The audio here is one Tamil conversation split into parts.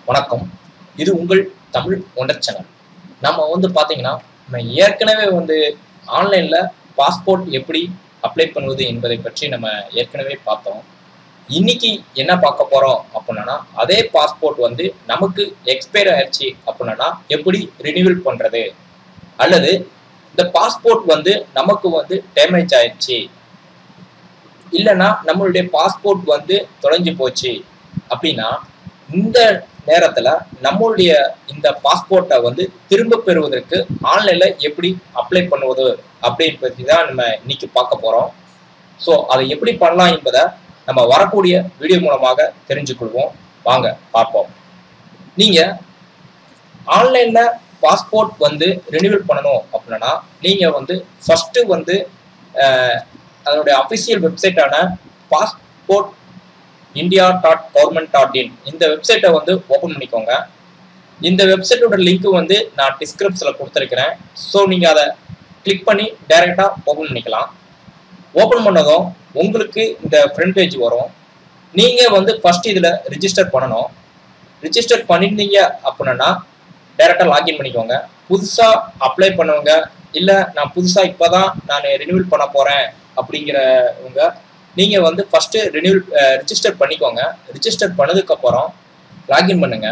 வணக்கம் இது உங்கள் தமிழ் ஒண்டர் சேனல் நம்ம வந்து பார்த்தீங்கன்னா நம்ம ஏற்கனவே வந்து ஆன்லைனில் பாஸ்போர்ட் எப்படி அப்ளை பண்ணுவது என்பதை பற்றி நம்ம ஏற்கனவே பார்த்தோம் இன்னைக்கு என்ன பார்க்க போகிறோம் அப்படின்னா அதே பாஸ்போர்ட் வந்து நமக்கு எக்ஸ்பயர் ஆயிடுச்சு அப்படின்னா எப்படி ரினியூவல் பண்ணுறது அல்லது இந்த பாஸ்போர்ட் வந்து நமக்கு வந்து டேமேஜ் ஆயிடுச்சு இல்லைன்னா நம்மளுடைய பாஸ்போர்ட் வந்து தொலைஞ்சு போச்சு அப்படின்னா இந்த நேரத்தில் நம்மளுடைய இந்த பாஸ்போர்ட்டை வந்து திரும்ப பெறுவதற்கு ஆன்லைனில் எப்படி அப்ளை பண்ணுவது அப்படின்னு பற்றி தான் நம்ம இன்னைக்கு பார்க்க போகிறோம் ஸோ அதை எப்படி பண்ணலாம் என்பதை நம்ம வரக்கூடிய வீடியோ மூலமாக தெரிஞ்சுக்கொள்வோம் வாங்க பார்ப்போம் நீங்கள் ஆன்லைனில் பாஸ்போர்ட் வந்து ரினியூவல் பண்ணணும் அப்படின்னா நீங்கள் வந்து ஃபஸ்ட்டு வந்து அதனுடைய அஃபிஷியல் வெப்சைட்டான passport India dot government dot in இந்த வெப்சைட்டை வந்து ஓப்பன் பண்ணிக்கோங்க இந்த வெப்சைட்டோட லிங்க் வந்து நான் டிஸ்கிரிப்ஷனில் கொடுத்துருக்கிறேன் ஸோ நீங்கள் அதை கிளிக் பண்ணி டைரெக்டாக ஓப்பன் பண்ணிக்கலாம் ஓப்பன் பண்ணதும் உங்களுக்கு இந்த ஃப்ரண்ட் பேஜ் வரும் நீங்கள் வந்து ஃபஸ்ட் இதில் ரிஜிஸ்டர் பண்ணணும் ரிஜிஸ்டர் பண்ணியிருந்தீங்க அப்படின்னா டைரெக்டாக லாகின் பண்ணிக்கோங்க புதுசாக அப்ளை பண்ணவங்க இல்லை நான் புதுசாக இப்போ தான் நான் ரினியூவல் பண்ண போகிறேன் அப்படிங்கிறவங்க நீங்கள் வந்து ஃபஸ்ட்டு ரினியூவல் ரிஜிஸ்டர் பண்ணிக்கோங்க ரிஜிஸ்டர் பண்ணதுக்கப்புறம் லாகின் பண்ணுங்கள்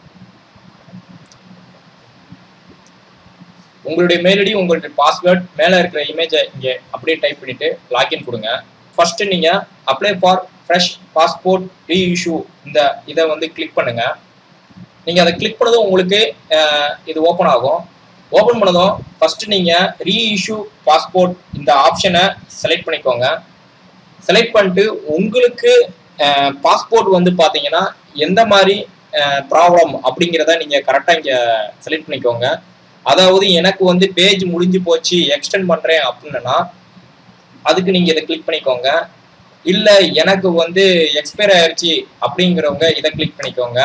உங்களுடைய மெயில் ஐடி உங்களுடைய பாஸ்வேர்ட் மேலே இருக்கிற இமேஜை இங்கே அப்படியே டைப் பண்ணிவிட்டு லாகின் கொடுங்க ஃபஸ்ட்டு நீங்கள் apply for fresh passport reissue இந்த இதை வந்து கிளிக் பண்ணுங்கள் நீங்கள் அதை கிளிக் பண்ணதும் உங்களுக்கு இது ஓப்பன் ஆகும் ஓப்பன் பண்ணதும் ஃபஸ்ட்டு நீங்கள் ரீஇஷ்யூ பாஸ்போர்ட் இந்த ஆப்ஷனை செலக்ட் பண்ணிக்கோங்க செலக்ட் பண்ணிட்டு உங்களுக்கு பாஸ்போர்ட் வந்து பார்த்தீங்கன்னா எந்த மாதிரி ப்ராப்ளம் அப்படிங்கிறத நீங்கள் கரெக்டாக இங்கே செலக்ட் பண்ணிக்கோங்க அதாவது எனக்கு வந்து பேஜ் முடிஞ்சு போச்சு எக்ஸ்டெண்ட் பண்ணுறேன் அப்படின்னா அதுக்கு நீங்கள் இதை கிளிக் பண்ணிக்கோங்க இல்லை எனக்கு வந்து எக்ஸ்பயர் ஆயிடுச்சு அப்படிங்கிறவங்க இதை கிளிக் பண்ணிக்கோங்க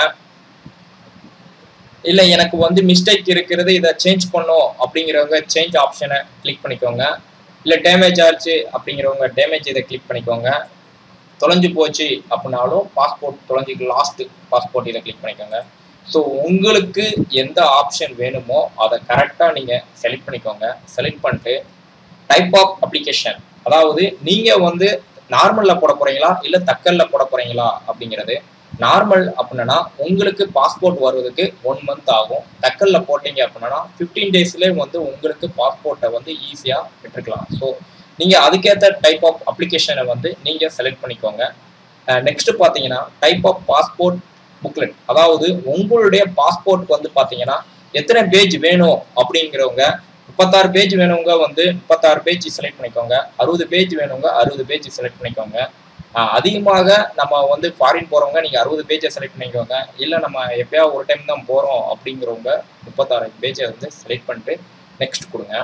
இல்லை எனக்கு வந்து மிஸ்டேக் இருக்கிறது இதை சேஞ்ச் பண்ணும் அப்படிங்கிறவங்க சேஞ்ச் ஆப்ஷனை கிளிக் பண்ணிக்கோங்க இல்லை டேமேஜ் ஆச்சு அப்படிங்கிறவங்க டேமேஜ் இதை கிளிக் பண்ணிக்கோங்க தொலைஞ்சு போச்சு அப்படின்னாலும் பாஸ்போர்ட் தொலைஞ்சி லாஸ்ட்டு பாஸ்போர்ட் இதை கிளிக் பண்ணிக்கோங்க ஸோ உங்களுக்கு எந்த ஆப்ஷன் வேணுமோ அதை கரெக்டாக நீங்கள் செலக்ட் பண்ணிக்கோங்க செலக்ட் பண்ணிட்டு டைப் ஆஃப் அப்ளிகேஷன் அதாவது நீங்கள் வந்து நார்மலில் போட போகிறீங்களா இல்லை தக்கலில் போட போகிறீங்களா அப்படிங்கிறது நார்மல் அப்படின்னா உங்களுக்கு பாஸ்போர்ட் வருவதற்கு ஒன் மந்த் ஆகும் தக்கலில் போட்டீங்க அப்படின்னா ஃபிஃப்டீன் டேஸ்லேயே வந்து உங்களுக்கு பாஸ்போர்ட்டை வந்து ஈஸியாக பெற்றுக்கலாம் ஸோ நீங்கள் அதுக்கேற்ற டைப் ஆஃப் அப்ளிகேஷனை வந்து நீங்கள் செலக்ட் பண்ணிக்கோங்க நெக்ஸ்ட் பார்த்தீங்கன்னா டைப் ஆஃப் பாஸ்போர்ட் புக்லெட் அதாவது உங்களுடைய பாஸ்போர்ட் வந்து பார்த்தீங்கன்னா எத்தனை பேஜ் வேணும் அப்படிங்கிறவங்க முப்பத்தாறு பேஜ் வேணுங்க வந்து முப்பத்தாறு பேஜ் செலக்ட் பண்ணிக்கோங்க அறுபது பேஜ் வேணுங்க அறுபது பேஜ் செலக்ட் பண்ணிக்கோங்க அதிகமாக நம்ம வந்து ஃபாரின் போகிறவங்க நீங்கள் அறுபது பேஜை செலக்ட் பண்ணிக்கோங்க இல்லை நம்ம எப்போயா ஒரு டைம் தான் போகிறோம் அப்படிங்கிறவங்க முப்பத்தாறு பேஜை வந்து செலக்ட் பண்ணிட்டு நெக்ஸ்ட் கொடுங்க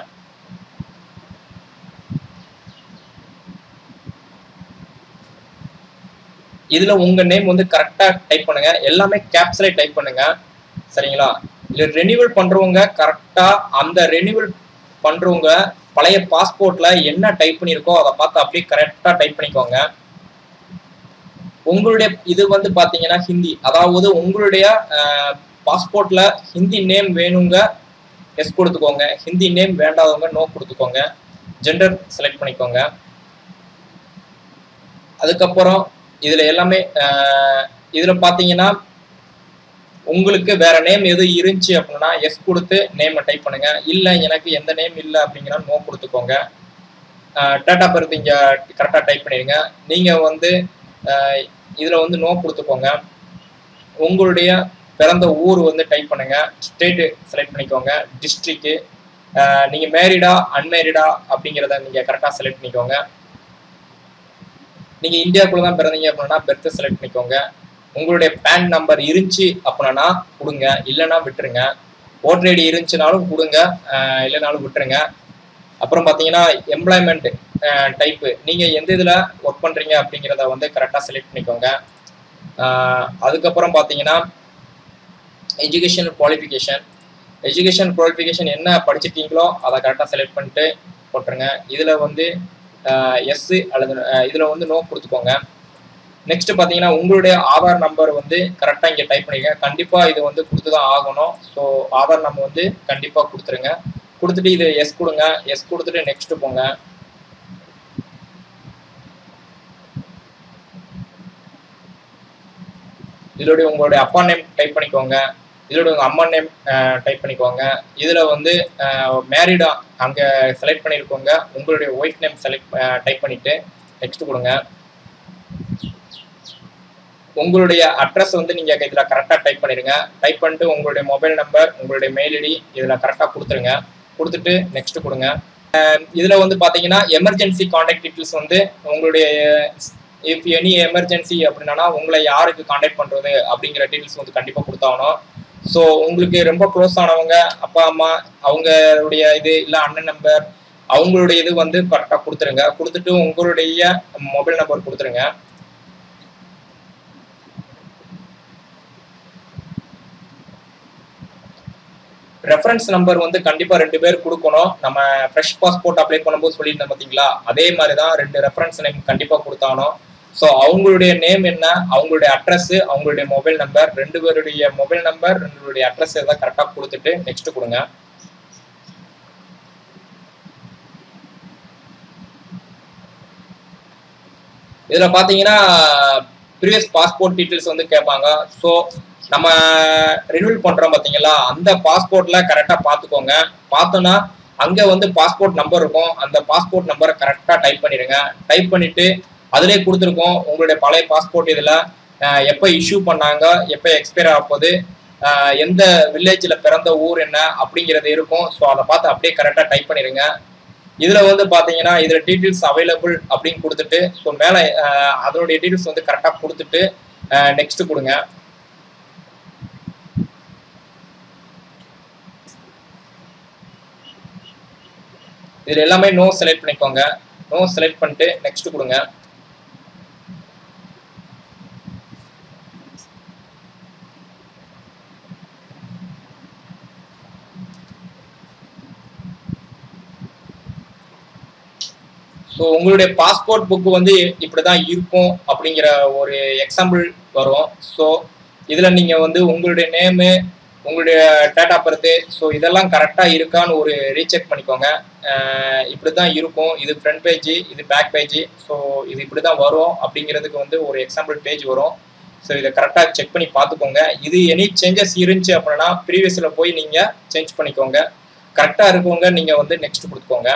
இதில் உங்கள் நேம் வந்து கரெக்டாக டைப் பண்ணுங்க எல்லாமே கேப்ஸ்ல டைப் பண்ணுங்க சரிங்களா இல்லை ரெனியூவல் பண்ணுறவங்க கரெக்டாக அந்த ரெனியூவல் பண்ணுறவங்க பழைய பாஸ்போர்ட்டில் என்ன டைப் பண்ணியிருக்கோ அதை பார்த்து அப்படியே கரெக்டாக டைப் பண்ணிக்கோங்க உங்களுடைய இது வந்து பார்த்தீங்கன்னா ஹிந்தி அதாவது உங்களுடைய பாஸ்போர்ட்டில் ஹிந்தி நேம் வேணுங்க எஸ் கொடுத்துக்கோங்க ஹிந்தி நேம் வேண்டாதவங்க நோ கொடுத்துக்கோங்க ஜெண்டர் செலக்ட் பண்ணிக்கோங்க அதுக்கப்புறம் இதில் எல்லாமே இதில் பார்த்தீங்கன்னா உங்களுக்கு வேற நேம் எது இருந்துச்சு அப்படின்னா எஸ் கொடுத்து நேமை டைப் பண்ணுங்க இல்லை எனக்கு எந்த நேம் இல்லை அப்படிங்கிற நோ கொடுத்துக்கோங்க டேட்டா பர்த் இங்கே கரெக்டாக டைப் பண்ணிடுங்க நீங்கள் வந்து இதில் வந்து நோ கொடுத்துக்கோங்க உங்களுடைய பிறந்த ஊர் வந்து டைப் பண்ணுங்க ஸ்டேட்டு செலக்ட் பண்ணிக்கோங்க டிஸ்ட்ரிக்ட்டு நீங்கள் மேரிடா அன்மேரிடா அப்படிங்கிறத நீங்கள் கரெக்டாக செலக்ட் பண்ணிக்கோங்க நீங்கள் இந்தியாவுக்குள்ள தான் பிறந்தீங்க அப்படின்னா பெர்த்தை செலக்ட் பண்ணிக்கோங்க உங்களுடைய பேன் நம்பர் இருந்துச்சு அப்படின்னா கொடுங்க இல்லைன்னா விட்டுருங்க ஓட்டர் ஐடி இருந்துச்சுனாலும் கொடுங்க இல்லைனாலும் விட்டுருங்க அப்புறம் பார்த்தீங்கன்னா எம்ப்ளாய்மெண்ட் டைப்பு நீங்கள் எந்த இதில் ஒர்க் பண்ணுறீங்க அப்படிங்கிறத வந்து கரெக்டாக செலக்ட் பண்ணிக்கோங்க அதுக்கப்புறம் பார்த்தீங்கன்னா எஜுகேஷன் குவாலிஃபிகேஷன் எஜுகேஷன் குவாலிஃபிகேஷன் என்ன படிச்சிருக்கீங்களோ அதை கரெக்டாக செலக்ட் பண்ணிட்டு போட்டுருங்க இதில் வந்து எஸ்ஸு அல்லது இதில் வந்து நோ கொடுத்துக்கோங்க நெக்ஸ்ட் பார்த்தீங்கன்னா உங்களுடைய ஆதார் நம்பர் வந்து கரெக்டாக இங்கே டைப் பண்ணிக்க கண்டிப்பாக இது வந்து கொடுத்து தான் ஆகணும் ஸோ ஆதார் நம்பர் வந்து கண்டிப்பாக கொடுத்துருங்க கொடுத்துட்டு இது எஸ் கொடுங்க எஸ் கொடுத்துட்டு நெக்ஸ்ட் போங்க இதோடைய உங்களுடைய அப்பா நேம் டைப் பண்ணிக்கோங்க இதோட உங்கள் அம்மா நேம் டைப் பண்ணிக்கோங்க இதில் வந்து மேரிடா அங்கே செலக்ட் பண்ணியிருக்கோங்க உங்களுடைய ஒய்ஃப் நேம் செலக்ட் டைப் பண்ணிவிட்டு நெக்ஸ்ட் கொடுங்க உங்களுடைய அட்ரஸ் வந்து நீங்கள் இதில் கரெக்டாக டைப் பண்ணிடுங்க டைப் பண்ணிட்டு உங்களுடைய மொபைல் நம்பர் உங்களுடைய மெயில் ஐடி இதில் கரெக்டாக கொடுத்துருங்க கொடுத்துட்டு நெக்ஸ்ட் கொடுங்க இதில் வந்து பார்த்தீங்கன்னா எமர்ஜென்சி காண்டாக்ட் டீட்டெயில்ஸ் வந்து உங்களுடைய இஃப் எனி எமர்ஜென்சி அப்படின்னா உங்களை யாருக்கு காண்டாக்ட் பண்ணுறது அப்படிங்கிற டீட்டெயில்ஸ் வந்து கண்டிப்பாக கொடுத்தாகணும் ஸோ உங்களுக்கு ரொம்ப க்ளோஸ் ஆனவங்க அப்பா அம்மா அவங்களுடைய இது இல்லை அண்ணன் நம்பர் அவங்களுடைய இது வந்து கரெக்டாக கொடுத்துருங்க கொடுத்துட்டு உங்களுடைய மொபைல் நம்பர் கொடுத்துருங்க ரெஃபரன்ஸ் நம்பர் வந்து கண்டிப்பா ரெண்டு பேர் கொடுக்கணும் நம்ம ஃப்ரெஷ் பாஸ்போர்ட் அப்ளை பண்ணும்போது சொல்லியிருந்தோம் பார்த்தீங்களா அதே மாதிரி தான் ரெண்டு ரெஃபரன்ஸ் நேம் கண்டிப்பா கொடுத்தாகணும் ஸோ அவங்களுடைய நேம் என்ன அவங்களுடைய அட்ரஸ் அவங்களுடைய மொபைல் நம்பர் ரெண்டு பேருடைய மொபைல் நம்பர் ரெண்டு பேருடைய அட்ரஸ் எதாவது கரெக்டாக கொடுத்துட்டு நெக்ஸ்ட் கொடுங்க இதில் பார்த்தீங்கன்னா ப்ரீவியஸ் பாஸ்போர்ட் டீட்டெயில்ஸ் வந்து கேட்பாங்க ஸோ நம்ம ரினியூல் பண்ணுறோம் பார்த்தீங்களா அந்த பாஸ்போர்ட்டில் கரெக்டாக பார்த்துக்கோங்க பார்த்தோன்னா அங்கே வந்து பாஸ்போர்ட் நம்பர் இருக்கும் அந்த பாஸ்போர்ட் நம்பரை கரெக்டாக டைப் பண்ணிடுங்க டைப் பண்ணிவிட்டு அதிலே கொடுத்துருக்கோம் உங்களுடைய பழைய பாஸ்போர்ட் இதில் எப்போ இஷ்யூ பண்ணாங்க எப்போ எக்ஸ்பயர் ஆகுது எந்த வில்லேஜில் பிறந்த ஊர் என்ன அப்படிங்கிறது இருக்கும் ஸோ அதை பார்த்து அப்படியே கரெக்டாக டைப் பண்ணிடுங்க இதில் வந்து பார்த்தீங்கன்னா இதில் டீட்டெயில்ஸ் அவைலபிள் அப்படின்னு கொடுத்துட்டு ஸோ மேலே அதனுடைய டீட்டெயில்ஸ் வந்து கரெக்டாக கொடுத்துட்டு நெக்ஸ்ட் கொடுங்க இதில் எல்லாமே நோ செலக்ட் பண்ணிக்கோங்க நோ செலக்ட் பண்ணிட்டு நெக்ஸ்ட் கொடுங்க ஸோ உங்களுடைய பாஸ்போர்ட் புக்கு வந்து இப்படி தான் இருக்கும் அப்படிங்கிற ஒரு எக்ஸாம்பிள் வரும் ஸோ இதில் நீங்கள் வந்து உங்களுடைய நேமு உங்களுடைய டேட் ஆஃப் பர்த்து ஸோ இதெல்லாம் கரெக்டாக இருக்கான்னு ஒரு ரீசெக் பண்ணிக்கோங்க இப்படி தான் இருக்கும் இது ஃப்ரண்ட் பேஜ் இது பேக் பேஜ் ஸோ இது இப்படி தான் வரும் அப்படிங்கிறதுக்கு வந்து ஒரு எக்ஸாம்பிள் பேஜ் வரும் ஸோ இதை கரெக்டாக செக் பண்ணி பார்த்துக்கோங்க இது எனி சேஞ்சஸ் இருந்துச்சு அப்படின்னா ப்ரீவியஸில் போய் நீங்கள் சேஞ்ச் பண்ணிக்கோங்க கரெக்டாக இருக்கவங்க நீங்கள் வந்து நெக்ஸ்ட் கொடுத்துக்கோங்க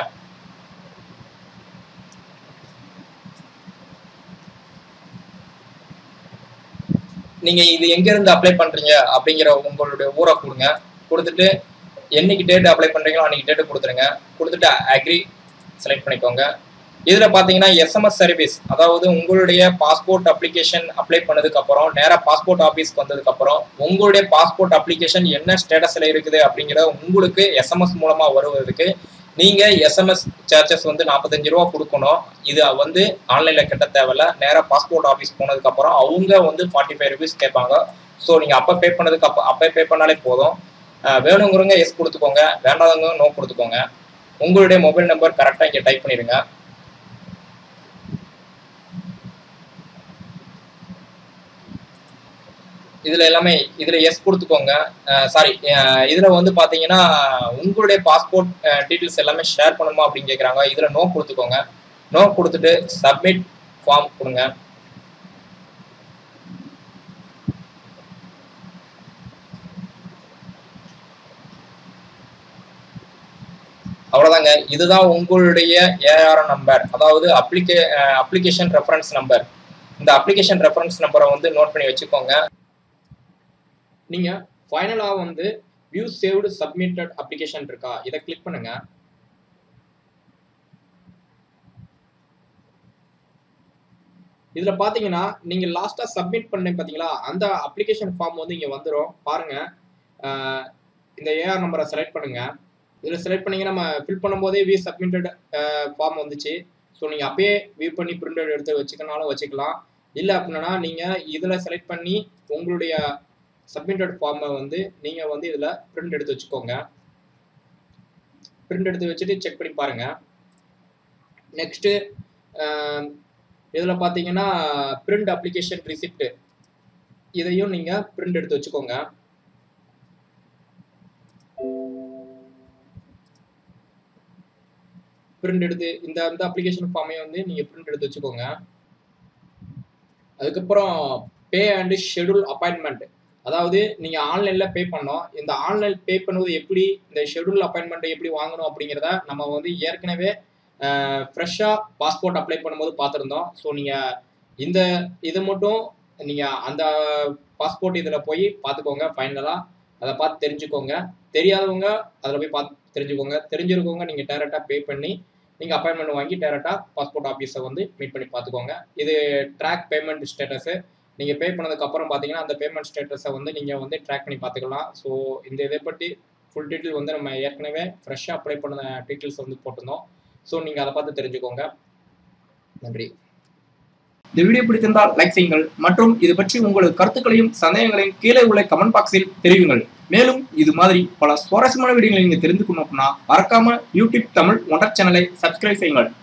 நீங்கள் இது எங்கேருந்து அப்ளை பண்ணுறீங்க அப்படிங்கிற உங்களுடைய ஊரை கொடுங்க கொடுத்துட்டு என்னைக்கு டேட் அப்ளை பண்ணுறீங்களோ அன்றைக்கி டேட்டு கொடுத்துருங்க கொடுத்துட்டு அக்ரி செலக்ட் பண்ணிக்கோங்க இதில் பார்த்தீங்கன்னா எஸ்எம்எஸ் சர்வீஸ் அதாவது உங்களுடைய பாஸ்போர்ட் அப்ளிகேஷன் அப்ளை பண்ணதுக்கப்புறம் நேராக பாஸ்போர்ட் ஆஃபீஸ்க்கு வந்ததுக்கப்புறம் உங்களுடைய பாஸ்போர்ட் அப்ளிகேஷன் என்ன ஸ்டேட்டஸில் இருக்குது அப்படிங்கிற உங்களுக்கு எஸ்எம்எஸ் மூலமாக வருவதற்கு நீங்கள் எஸ்எம்எஸ் சார்ஜஸ் வந்து நாற்பத்தஞ்சு ரூபா கொடுக்கணும் இது வந்து ஆன்லைனில் கட்ட தேவையில்ல நேராக பாஸ்போர்ட் ஆஃபீஸ் போனதுக்கப்புறம் அவங்க வந்து ஃபார்ட்டி ஃபைவ் ருபீஸ் கேட்பாங்க ஸோ நீங்கள் அப்போ பே பண்ணதுக்கு அப்போ அப்போ பே பண்ணாலே போதும் வேணுங்கிறவங்க எஸ் கொடுத்துக்கோங்க வேண்டாதவங்க நோ கொடுத்துக்கோங்க உங்களுடைய மொபைல் நம்பர் கரெக்டாக இங்கே டைப் பண்ணிடுங்க இதில் எல்லாமே இதில் எஸ் கொடுத்துக்கோங்க சாரி இதில் வந்து பார்த்தீங்கன்னா உங்களுடைய பாஸ்போர்ட் டீட்டெயில்ஸ் எல்லாமே ஷேர் பண்ணணுமா அப்படின்னு கேட்குறாங்க இதில் நோ கொடுத்துக்கோங்க நோ கொடுத்துட்டு சப்மிட் ஃபார்ம் கொடுங்க அவ்வளோதாங்க இதுதான் உங்களுடைய ஏஆர் நம்பர் அதாவது அப்ளிகே அப்ளிகேஷன் ரெஃபரன்ஸ் நம்பர் இந்த அப்ளிகேஷன் ரெஃபரன்ஸ் நம்பரை வந்து நோட் பண்ணி வச்சுக்கோங்க நீங்கள் ஃபைனலாக வந்து வியூ சேவ்டு சப்மிட்டட் அப்ளிகேஷன் இருக்கா இதை கிளிக் பண்ணுங்க இதில் பார்த்தீங்கன்னா நீங்கள் லாஸ்ட்டாக சப்மிட் பண்ண பார்த்தீங்களா அந்த அப்ளிகேஷன் ஃபார்ம் வந்து இங்கே வந்துடும் பாருங்க இந்த ஏஆர் நம்பரை செலக்ட் பண்ணுங்க இதில் செலக்ட் பண்ணீங்க நம்ம ஃபில் பண்ணும்போதே வியூ சப்மிட்டட் ஃபார்ம் வந்துச்சு ஸோ நீங்கள் அப்பயே வியூ பண்ணி பிரிண்ட் அவுட் எடுத்து வச்சுக்கனாலும் வச்சுக்கலாம் இல்லை அப்படின்னா நீங்கள் இதில் செலக்ட் பண்ணி உங்களுடைய சப்மிட்டட் ஃபார்மை வந்து நீங்கள் வந்து இதில் பிரிண்ட் எடுத்து வச்சுக்கோங்க பிரிண்ட் எடுத்து வச்சுட்டு செக் பண்ணி பாருங்கள் நெக்ஸ்ட்டு இதில் பார்த்தீங்கன்னா பிரிண்ட் அப்ளிகேஷன் ரிசிப்ட் இதையும் நீங்கள் பிரிண்ட் எடுத்து வச்சுக்கோங்க பிரிண்ட் எடுத்து இந்த அந்த அப்ளிகேஷன் ஃபார்மையும் வந்து நீங்கள் பிரிண்ட் எடுத்து வச்சுக்கோங்க அதுக்கப்புறம் பே அண்ட் ஷெடியூல் அப்பாயின்மெண்ட் அதாவது நீங்கள் ஆன்லைனில் பே பண்ணோம் இந்த ஆன்லைன் பே பண்ணுவது எப்படி இந்த ஷெடியூல் அப்பாயின்மெண்ட்டை எப்படி வாங்கணும் அப்படிங்கிறத நம்ம வந்து ஏற்கனவே ஃப்ரெஷ்ஷாக பாஸ்போர்ட் அப்ளை பண்ணும்போது பார்த்துருந்தோம் ஸோ நீங்கள் இந்த இது மட்டும் நீங்கள் அந்த பாஸ்போர்ட் இதில் போய் பார்த்துக்கோங்க ஃபைனலாக அதை பார்த்து தெரிஞ்சுக்கோங்க தெரியாதவங்க அதில் போய் பார்த்து தெரிஞ்சுக்கோங்க தெரிஞ்சிருக்கவங்க நீங்கள் டேரெக்டாக பே பண்ணி நீங்கள் அப்பாயின்மெண்ட் வாங்கி டேரெக்டாக பாஸ்போர்ட் ஆஃபீஸை வந்து மீட் பண்ணி பார்த்துக்கோங்க இது ட்ராக் பேமெண்ட் ஸ்டேட்டஸு நீங்கள் பே பண்ணதுக்கப்புறம் பார்த்தீங்கன்னா அந்த பேமெண்ட் ஸ்டேட்டஸை வந்து நீங்கள் வந்து ட்ராக் பண்ணி பார்த்துக்கலாம் ஸோ இந்த இதை பற்றி ஃபுல் டீட்டெயில் வந்து நம்ம ஏற்கனவே ஃப்ரெஷ்ஷாக அப்ளை பண்ண டீட்டெயில்ஸ் வந்து போட்டிருந்தோம் ஸோ நீங்கள் அதை பார்த்து தெரிஞ்சுக்கோங்க நன்றி இந்த வீடியோ பிடித்திருந்தால் லைக் செய்யுங்கள் மற்றும் இது பற்றி உங்களது கருத்துக்களையும் சந்தேகங்களையும் கீழே உள்ள கமெண்ட் பாக்ஸில் தெரிவிங்கள் மேலும் இது மாதிரி பல சுவாரஸ்யமான வீடியோகளை நீங்கள் தெரிந்து கொள்ளணும் அப்படின்னா மறக்காம யூடியூப் தமிழ் ஒன்றர் சேனலை சப்ஸ்கிரைப் செய்யுங்கள்